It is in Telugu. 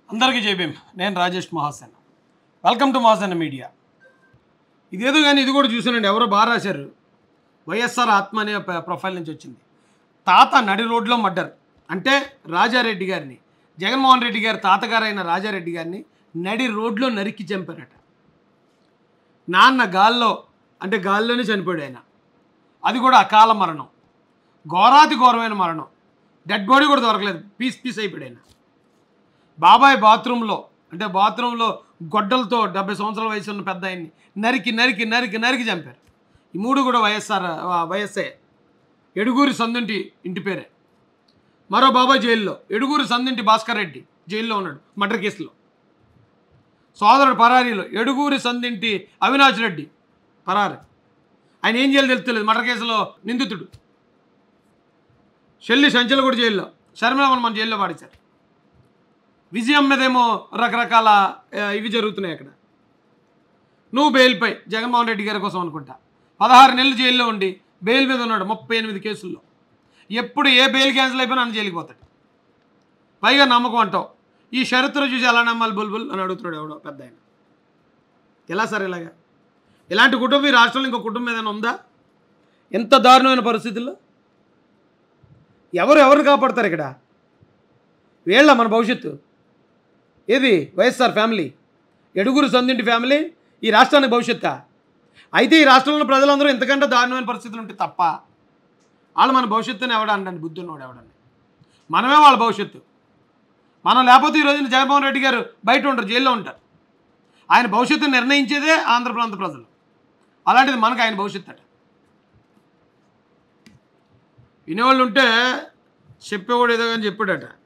అందరికీ జైభీం నేను Rajesh Mahasen welcome to Mahasen media ఇదేదో కానీ ఇది కూడా చూసానండి ఎవరో బాగా రాశారు వైఎస్ఆర్ ఆత్మ అనే ప- ప్రొఫైల్ నుంచి వచ్చింది తాత నడి రోడ్లో మర్డర్ అంటే రాజారెడ్డి గారిని జగన్మోహన్ రెడ్డి గారి తాతగారైన రాజారెడ్డి గారిని నడి రోడ్లో నరికి చంపారట నాన్న గాల్లో అంటే గాల్లోనే చనిపోయాడు ఆయన అది కూడా అకాల మరణం ఘోరాతి ఘోరమైన మరణం డెడ్ బాడీ కూడా దొరకలేదు పీస్ పీస్ అయిపోయాడు ఆయన బాబాయ్ బాత్రూంలో అంటే బాత్రూంలో గొడ్డలతో డెబ్బై సంవత్సరాల వయసు ఉన్న పెద్ద ఆయన్ని నరికి నరికి నరికి నరికి చంపారు ఈ మూడు కూడా వైఎస్ఆర్ ఆ, వైఎస్ఏ ఎడుగూరి సందుంటి ఇంటి పేరే మరో బాబాయ్ జైల్లో ఎడుగూరి సందింటి భాస్కర్ రెడ్డి జైల్లో ఉన్నాడు మర్డర్ కేసులో సోదరుడు పరారీలో ఎడుగూరి సందింటి అవినాష్ రెడ్డి పరారి ఆయన ఏం చేయాలో తెలుస్తలేదు మర్డర్ కేసులో నిందితుడు షెల్లి సంచల కూడా జైల్లో షర్మిలమ్మను మన జైల్లో పాడించారు విజయం మీదేమో రకరకాల ఆ, ఇవి జరుగుతున్నాయి అక్కడ నువ్వు బెయిల్పై జగన్మోహన్ రెడ్డి గారి కోసం అనుకుంటా పదహారు నెలలు జైల్లో ఉండి బెయిల్ మీద ఉన్నాడు ముప్పై ఎనిమిది కేసుల్లో ఎప్పుడు ఏ బెయిల్ క్యాన్సిల్ అయిపోయినా అన్న జైలుకి పోతాడు పైగా నమ్మకం అంటావు ఈ షరతులు చూసి ఎలా నమ్మాలి బుల్బుల్ అని అడుగుతున్నాడు ఎవడో పెద్ద ఆయన ఎలా సార్ ఇలాగా ఇలాంటి కుటుంబం ఈ రాష్ట్రంలో ఇంకో కుటుంబం ఏదైనా ఉందా ఎంత దారుణమైన పరిస్థితుల్లో ఎవరు ఎవరిని కాపాడతారు ఇక్కడ వీళ్ళ మన భవిష్యత్తు ఏది వైఎస్ఆర్ ఫ్యామిలీ ఎడుగురు సందింటి ఫ్యామిలీ ఈ రాష్ట్రానికి భవిష్యత్తా అయితే ఈ రాష్ట్రంలో ప్రజలందరూ ఎంతకంటే దారుణమైన పరిస్థితులు ఉంటే తప్ప వాళ్ళు మన భవిష్యత్తుని ఎవడండి బుద్ధి ఉన్నవాడు ఎవడండి మనమే వాళ్ళ భవిష్యత్తు మనం లేకపోతే ఈ రోజున జగన్మోహన్ రెడ్డి గారు బయట ఉంటారు జైల్లో ఉంటారు ఆయన భవిష్యత్తును నిర్ణయించేదే ఆంధ్ర ప్రాంత ప్రజలు అలాంటిది మనకు ఆయన భవిష్యత్తు అట వినేవాళ్ళు ఉంటే చెప్పేవాడు ఏదో కానీ చెప్పాడట